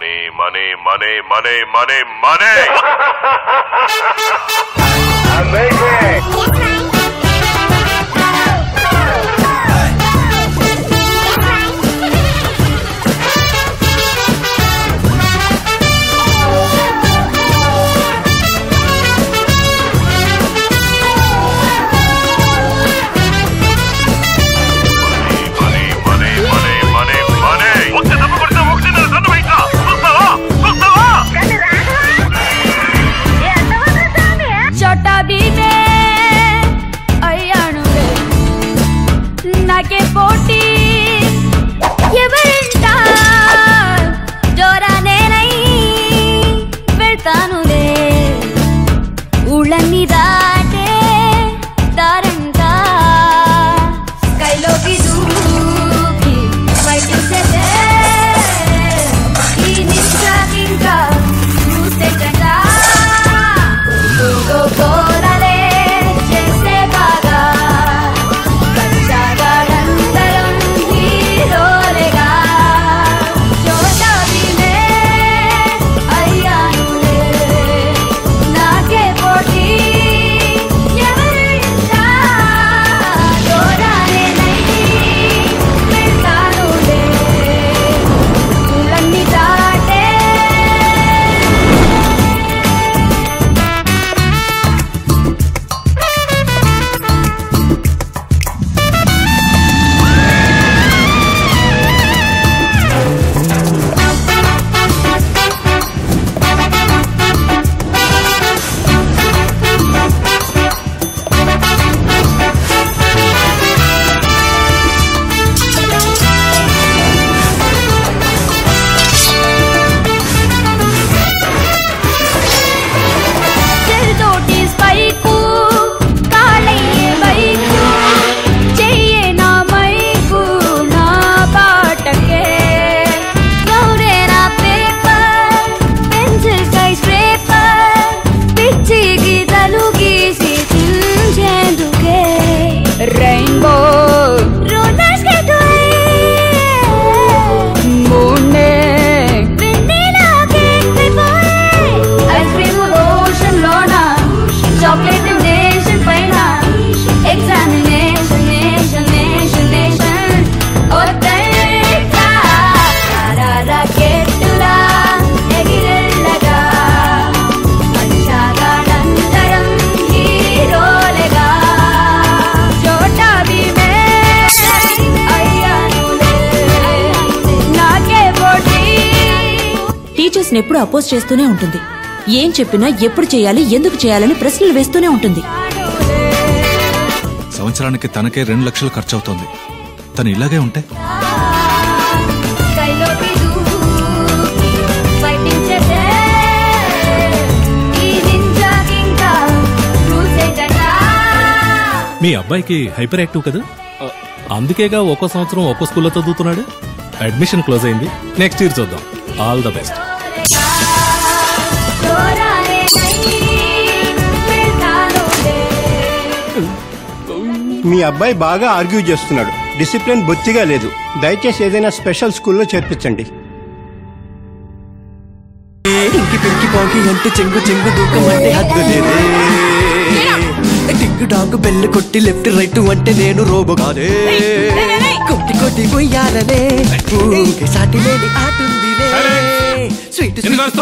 money, money, money, money, money, money. money, money, money, money, money. ఒక్క దెబ్బ కొడితే ఒకటిన్నర టన్ను వెయిట్ రా. చూస్తావా? చూస్తావా? చోటా భీమే అయ్యానులే నాకే పోటీ ఎవరింట జోరా నేనై వెళ్తానులే ఊళ్ళన్ని దాటే దారంగా స్కైలోకి దూకి ఫైటింగ్ చేసే ఈ నిశ్చాకింకా చూసేటంగా గోరాలే చేసే బాగా కచ్చాగాడంతరం హీరోలేగా చోటా భీమే అయ్యానులే నాకే పోటీ ఎవరింటా దూరాలేనై వెళ్తానులే ఊళ్ళన్ని దాటే చెరుతోటి స్పైకు కాళయ్యే బైకు చెయ్యే నా మైకు నా పాటకే గౌరే నా పేపర్ పెన్సిల్ కై స్క్రేపర్ పిచ్చి గీతలు గీసి చించేందుకే రెయిన్బో రోలర్ స్కేట్ మూనే వెన్నెలాగే అయిపోయే ఐస్ క్రీమ్ ఓషన్ లోన చాక్లెట్ నేషన్ పైన ఎగ్జామినేషన్ నేషన్ నేషన్ నేషన్ ఒత్తైకా రాకెట్టులా ఎగిరెళ్ళగా మంచాగాడంతరం హీరోలుగా చోటా భీమే అయ్యానులే నాకే పోటీ టీచర్స్ ఎప్పుడు అపోజ్ చేస్తూనే ఉంటుంది ఏం చెప్పినా ఎప్పుడు చేయాలి ఎందుకు చేయాలని ప్రశ్నలు వేస్తూనే ఉంటుంది సంవత్సరానికి తనకే రెండు లక్షలు ఖర్చు అవుతోంది తను ఇలాగే ఉంటే స్కైలోకి దూకి ఫైటింగ్ చేసే ఈ నింజాకింకా చూసేటగా మీ అబ్బాయికి హైపర్ యాక్టివ్ కదా అందుకేగా ఒక్కో సంవత్సరం ఒక్కో స్కూల్లో చదువుతున్నాడు అడ్మిషన్ క్లోజ్ అయింది నెక్స్ట్ ఇయర్ చూద్దాం ఆల్ ద బెస్ట్ దూరాలే వెళ్తానులే మీ అబ్బాయి బాగా ఆర్గ్యూ చేస్తున్నాడు డిసిప్లిన్ బొత్తిగా లేదు దయచేసి ఏదైనా స్పెషల్ స్కూల్లో చేర్పించండి ఇంకి పింకి పాంకి అంటే చెంగు చెంగు దూకం అంటే హద్దు లేదే టింగు డాంగు బెల్లు కొట్టి లెఫ్ట్ రైట్ అంటే నేను రోబో కాదే కొట్టి కొట్టి పోయారనే ఊగే సాటి లేని ఆటుందిలే స్వీట్ స్వీట్